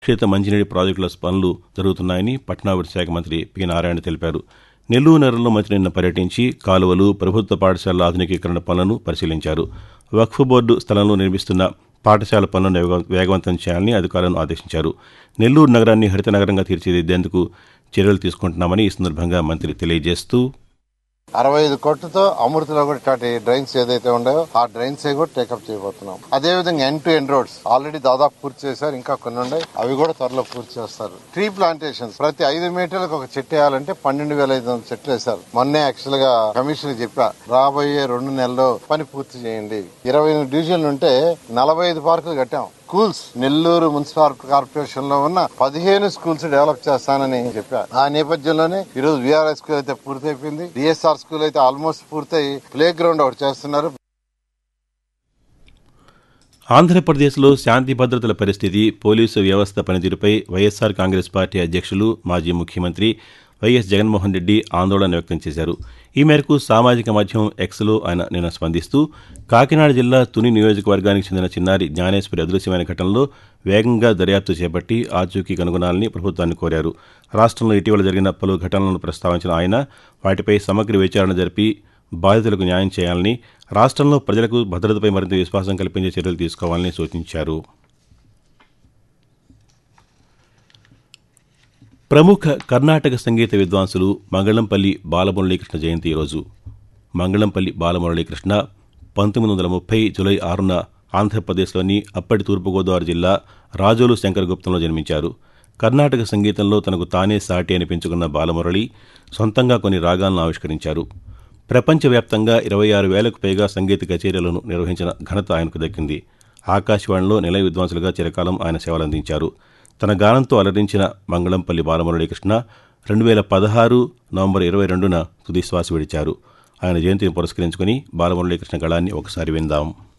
క్షేత మంచినీటి ప్రాజెక్టుల పనులు జరుగుతున్నాయని పట్టణాభివృద్ధి శాఖ మంత్రి పి నారాయణ తెలిపారు నెల్లూరు నగరంలో మంత్రి నిన్న పర్యటించి కాలువలు ప్రభుత్వ పాఠశాలల ఆధునికీకరణ పనులను పరిశీలించారు వక్ఫ్ బోర్డు స్థలంలో నిర్మిస్తున్న పాఠశాల పనులను వేగ- వేగవంతం చేయాలని అధికారులను ఆదేశించారు నెల్లూరు నగరాన్ని హరిత నగరంగా తీర్చిదిద్దేందుకు చర్యలు తీసుకుంటున్నామని ఈ సందర్భంగా మంత్రి తెలియజేస్తూ అరవై ఐదు కోట్లతో అమృతలో కూడా ఇట్లాంటి డ్రైన్స్ ఏదైతే ఉన్నాయో ఆ డ్రైన్స్ కూడా టేకప్ చేయబోతున్నాం అదే విధంగా end to end roads already దాదాపు పూర్తి చేశారు ఇంకా కొన్ని ఉన్నాయి అవి కూడా త్వరలో పూర్తి చేస్తారు ట్రీ ప్లాంటేషన్స్ ప్రతి ఐదు మీటర్లకు ఒక చెట్టు వేయాలంటే పన్నెండు వేల ఐదు వందల చెట్లు వేశారు మొన్నే యాక్చువల్ గా కమిషన్ చెప్పా రాబోయే రెండు నెలల్లో పని పూర్తి చేయండి ఇరవై ఎనిమిది డివిజన్లు ఉంటే నలభై ఐదు పార్కులు కట్టాం స్కూల్స్ నెల్లూరు మున్సిపల్ కార్పొరేషన్ లో ఉన్న పదిహేను స్కూల్స్ డెవలప్ చేస్తానని చెప్పా ఆ నేపథ్యంలోనే ఈ రోజు విఆర్ఐ స్కూల్ అయితే పూర్తయిపోయింది డిఎస్ఆర్ స్కూల్ అయితే ఆల్మోస్ట్ పూర్తయి ప్లే గ్రౌండ్ ఒకటి చేస్తున్నారు ఆంధ్రప్రదేశ్లో శాంతి భద్రతల పరిస్థితి పోలీసు వ్యవస్థ పనితీరుపై వైఎస్సార్ కాంగ్రెస్ పార్టీ అధ్యక్షులు మాజీ ముఖ్యమంత్రి వైఎస్ జగన్మోహన్ రెడ్డి ఆందోళన వ్యక్తం చేశారు ఈ మేరకు సామాజిక మాధ్యమం ఎక్స్లో ఆయన నిన్న స్పందిస్తూ కాకినాడ జిల్లా తుని నియోజకవర్గానికి చెందిన చిన్నారి జ్ఞానేశ్వరి అదృశ్యమైన ఘటనలో వేగంగా దర్యాప్తు చేపట్టి ఆచూకీ కనుగొనాలని ప్రభుత్వాన్ని కోరారు రాష్ట్రంలో ఇటీవల జరిగిన పలు ఘటనలను ప్రస్తావించిన ఆయన వాటిపై సమగ్ర విచారణ జరిపి బాధితులకు న్యాయం చేయాలని రాష్ట్రంలో ప్రజలకు భద్రతపై మరింత విశ్వాసం కల్పించే చర్యలు తీసుకోవాలని సూచించారు ప్రముఖ కర్ణాటక సంగీత విద్వాంసులు మంగళంపల్లి బాలమురళీకృష్ణ జయంతి ఈరోజు మంగళంపల్లి బాలమురళీకృష్ణ పంతొమ్మిది వందల ముప్పై జూలై ఆరున ఆంధ్రప్రదేశ్లోని అప్పటి తూర్పుగోదావరి జిల్లా రాజోలు శంకరగుప్తంలో జన్మించారు కర్ణాటక సంగీతంలో తనకు తానే సాటి అనిపించుకున్న బాలమురళి సొంతంగా కొన్ని రాగాలను ఆవిష్కరించారు ప్రపంచవ్యాప్తంగా ఇరవై ఆరు వేలకు పైగా సంగీత కచేరీలను నిర్వహించిన ఘనత ఆయనకు దక్కింది ఆకాశవాణిలో నిలయ విద్వాంసులుగా చిరకాలం ఆయన సేవలందించారు తన గానంతో అలరించిన మంగళంపల్లి బాలమురళీకృష్ణ రెండు వేల పదహారు నవంబర్ ఇరవై రెండున తుదిశ్వాస విడిచారు ఆయన జయంతిని పురస్కరించుకుని బాలమురళీకృష్ణ గళాన్ని ఒకసారి విందాం